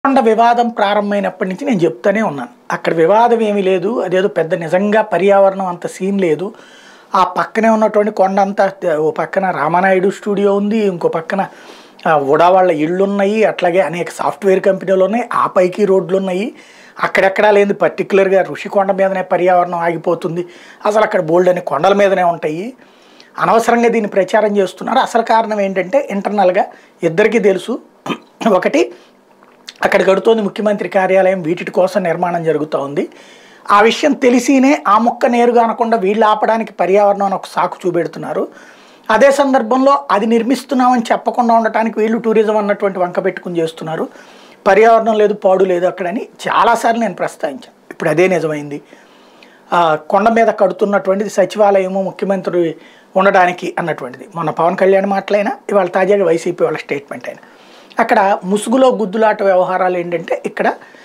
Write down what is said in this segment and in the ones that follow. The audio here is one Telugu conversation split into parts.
కొండ వివాదం ప్రారంభమైనప్పటి నుంచి నేను చెప్తానే ఉన్నాను అక్కడ వివాదం ఏమీ లేదు అదేదో పెద్ద నిజంగా పర్యావరణం అంత సీన్ లేదు ఆ పక్కనే ఉన్నటువంటి కొండ అంతా ఓ పక్కన రామానాయుడు స్టూడియో ఉంది ఇంకో పక్కన ఆ, ఉడా వాళ్ళ ఇళ్ళు ఉన్నాయి అట్లాగే అనేక సాఫ్ట్వేర్ కంపెనీలు ఉన్నాయి ఆ పైకి రోడ్లు ఉన్నాయి అక్కడెక్కడా లేని పర్టికులర్గా ఋషికొండ మీదనే పర్యావరణం ఆగిపోతుంది అసలు అక్కడ బోల్డ్ అని కొండల మీదనే ఉంటాయి అనవసరంగా దీన్ని ప్రచారం చేస్తున్నారు అసలు కారణం ఏంటంటే ఇంటర్నల్గా ఇద్దరికీ తెలుసు ఒకటి అక్కడ కడుతోంది ముఖ్యమంత్రి కార్యాలయం వీటి కోసం నిర్మాణం జరుగుతూ ఉంది ఆ విషయం తెలిసినే ఆ మొక్క నేరుగా అనకుండా వీళ్ళు ఆపడానికి పర్యావరణం అని ఒక సాకు చూపెడుతున్నారు అదే సందర్భంలో అది నిర్మిస్తున్నామని చెప్పకుండా ఉండటానికి వీళ్ళు టూరిజం అన్నటువంటి వంక పెట్టుకుని చేస్తున్నారు పర్యావరణం లేదు పాడు లేదు అక్కడని చాలాసార్లు నేను ప్రస్తావించాను ఇప్పుడు అదే నిజమైంది ఆ, కొండ మీద కడుతున్నటువంటిది సచివాలయము ముఖ్యమంత్రి ఉండడానికి అన్నటువంటిది మొన్న పవన్ కళ్యాణ్ మాటలైనా ఇవాళ తాజాగా వైసీపీ వాళ్ళ స్టేట్మెంట్ అయినా అక్కడ ముసుగులో గుద్దులాట వ్యవహారాలు ఏంటంటే ఇక్కడ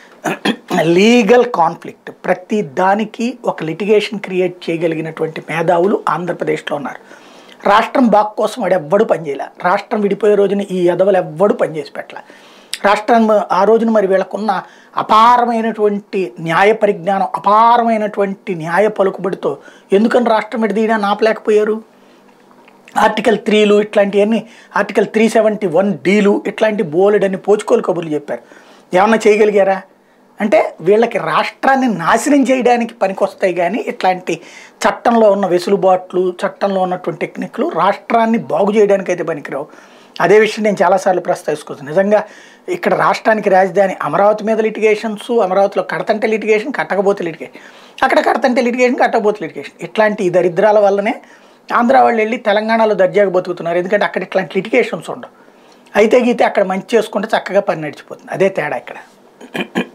లీగల్ కాన్ఫ్లిక్ట్ ప్రతి దానికి ఒక లిటిగేషన్ క్రియేట్ చేయగలిగినటువంటి మేధావులు ఆంధ్రప్రదేశ్లో ఉన్నారు రాష్ట్రం బాగ్ కోసం వాడు ఎవ్వడు పనిచేయలే రాష్ట్రం విడిపోయే రోజున ఈ ఎదవలు ఎవ్వడు పనిచేసి పెట్టలే రాష్ట్రం ఆ రోజున మరి వీళ్ళకున్న అపారమైనటువంటి న్యాయ పరిజ్ఞానం అపారమైనటువంటి న్యాయ పలుకుబడితో ఎందుకని రాష్ట్రం విడదీయడా నాపలేకపోయారు ఆర్టికల్ త్రీలు ఇట్లాంటివన్నీ ఆర్టికల్ త్రీ సెవెంటీ వన్ డీలు ఇట్లాంటి బోలెడని పోచుకోలు కబుర్లు చెప్పారు ఏమన్నా చేయగలిగారా అంటే వీళ్ళకి రాష్ట్రాన్ని నాశనం చేయడానికి పనికొస్తాయి కానీ ఇట్లాంటి చట్టంలో ఉన్న వెసులుబాట్లు చట్టంలో ఉన్నటువంటి టెక్నిక్లు రాష్ట్రాన్ని బాగు చేయడానికి అయితే పనికిరావు అదే విషయం నేను చాలాసార్లు ప్రస్తావించుకోవచ్చు నిజంగా ఇక్కడ రాష్ట్రానికి రాజధాని అమరావతి మీద లిటిగేషన్స్ అమరావతిలో కడతంటే లిటిగేషన్ కట్టకపోతే లిటిగేషన్ అక్కడ కడతంటే లిటిగేషన్ కట్టకపోతే లిటిగేషన్ ఇట్లాంటి ఈ దరిద్రాల వల్లనే ఆంధ్ర వాళ్ళు వెళ్ళి తెలంగాణలో దర్జాగా బతుకుతున్నారు ఎందుకంటే అక్కడ ఇట్లాంటి లిటిగేషన్స్ ఉండవు అయితే గీతే అక్కడ మంచి చేసుకుంటే చక్కగా పని నడిచిపోతుంది అదే తేడా ఇక్కడ